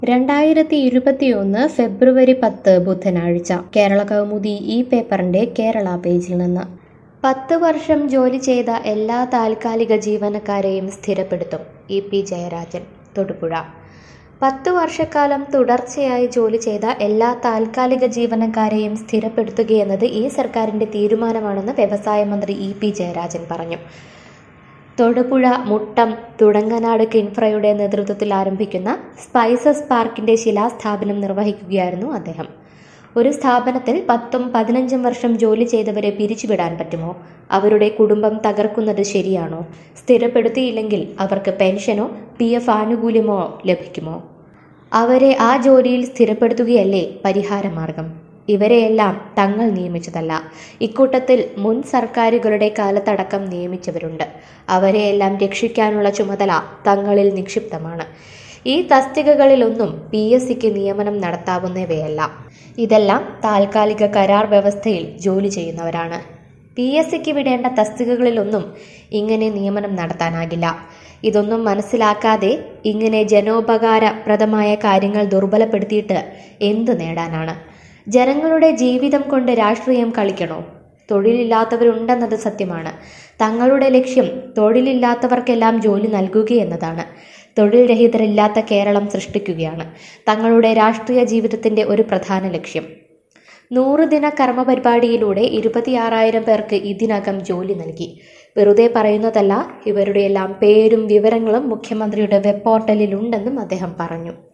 രണ്ടായിരത്തി ഇരുപത്തിയൊന്ന് ഫെബ്രുവരി പത്ത് ബുധനാഴ്ച കേരള കൗമുദി ഈ പേപ്പറിന്റെ കേരള പേജിൽ നിന്ന് പത്ത് വർഷം ജോലി ചെയ്ത എല്ലാ താൽക്കാലിക ജീവനക്കാരെയും സ്ഥിരപ്പെടുത്തും ഇ പി ജയരാജൻ തൊടുപുഴ പത്ത് വർഷക്കാലം തുടർച്ചയായി ജോലി ചെയ്ത എല്ലാ താൽക്കാലിക ജീവനക്കാരെയും സ്ഥിരപ്പെടുത്തുകയെന്നത് ഈ സർക്കാരിന്റെ തീരുമാനമാണെന്ന് വ്യവസായ മന്ത്രി ഇ പി ജയരാജൻ പറഞ്ഞു തൊടുപുഴ മുട്ടം തുടങ്ങനാട് കിൻഫ്രയുടെ നേതൃത്വത്തിൽ ആരംഭിക്കുന്ന സ്പൈസസ് പാർക്കിന്റെ ശിലാസ്ഥാപനം നിർവഹിക്കുകയായിരുന്നു അദ്ദേഹം ഒരു സ്ഥാപനത്തിൽ പത്തും പതിനഞ്ചും വർഷം ജോലി ചെയ്തവരെ പിരിച്ചുവിടാൻ പറ്റുമോ അവരുടെ കുടുംബം തകർക്കുന്നത് ശരിയാണോ സ്ഥിരപ്പെടുത്തിയില്ലെങ്കിൽ അവർക്ക് പെൻഷനോ പി എഫ് ആനുകൂല്യമോ ലഭിക്കുമോ അവരെ ആ ജോലിയിൽ സ്ഥിരപ്പെടുത്തുകയല്ലേ പരിഹാരമാർഗം ഇവരെയെല്ലാം തങ്ങൾ നിയമിച്ചതല്ല ഇക്കൂട്ടത്തിൽ മുൻ സർക്കാരുകളുടെ കാലത്തടക്കം നിയമിച്ചവരുണ്ട് അവരെയെല്ലാം രക്ഷിക്കാനുള്ള ചുമതല തങ്ങളിൽ നിക്ഷിപ്തമാണ് ഈ തസ്തികകളിലൊന്നും പി എസ് സിക്ക് നിയമനം നടത്താവുന്നവയല്ല ഇതെല്ലാം താൽക്കാലിക കരാർ വ്യവസ്ഥയിൽ ജോലി ചെയ്യുന്നവരാണ് പി എസ് സിക്ക് വിടേണ്ട തസ്തികകളിലൊന്നും ഇങ്ങനെ നിയമനം നടത്താനാകില്ല ഇതൊന്നും മനസ്സിലാക്കാതെ ഇങ്ങനെ ജനോപകാരപ്രദമായ കാര്യങ്ങൾ ദുർബലപ്പെടുത്തിയിട്ട് എന്ത് നേടാനാണ് ജനങ്ങളുടെ ജീവിതം കൊണ്ട് രാഷ്ട്രീയം കളിക്കണോ തൊഴിലില്ലാത്തവരുണ്ടെന്നത് സത്യമാണ് തങ്ങളുടെ ലക്ഷ്യം തൊഴിലില്ലാത്തവർക്കെല്ലാം ജോലി നൽകുകയെന്നതാണ് തൊഴിൽ രഹിതരില്ലാത്ത കേരളം സൃഷ്ടിക്കുകയാണ് തങ്ങളുടെ രാഷ്ട്രീയ ജീവിതത്തിന്റെ ഒരു പ്രധാന ലക്ഷ്യം നൂറ് ദിന കർമ്മ പരിപാടിയിലൂടെ ഇരുപത്തിയാറായിരം പേർക്ക് ഇതിനകം ജോലി നൽകി വെറുതെ പറയുന്നതല്ല ഇവരുടെയെല്ലാം പേരും വിവരങ്ങളും മുഖ്യമന്ത്രിയുടെ വെബ് പോർട്ടലിലുണ്ടെന്നും അദ്ദേഹം പറഞ്ഞു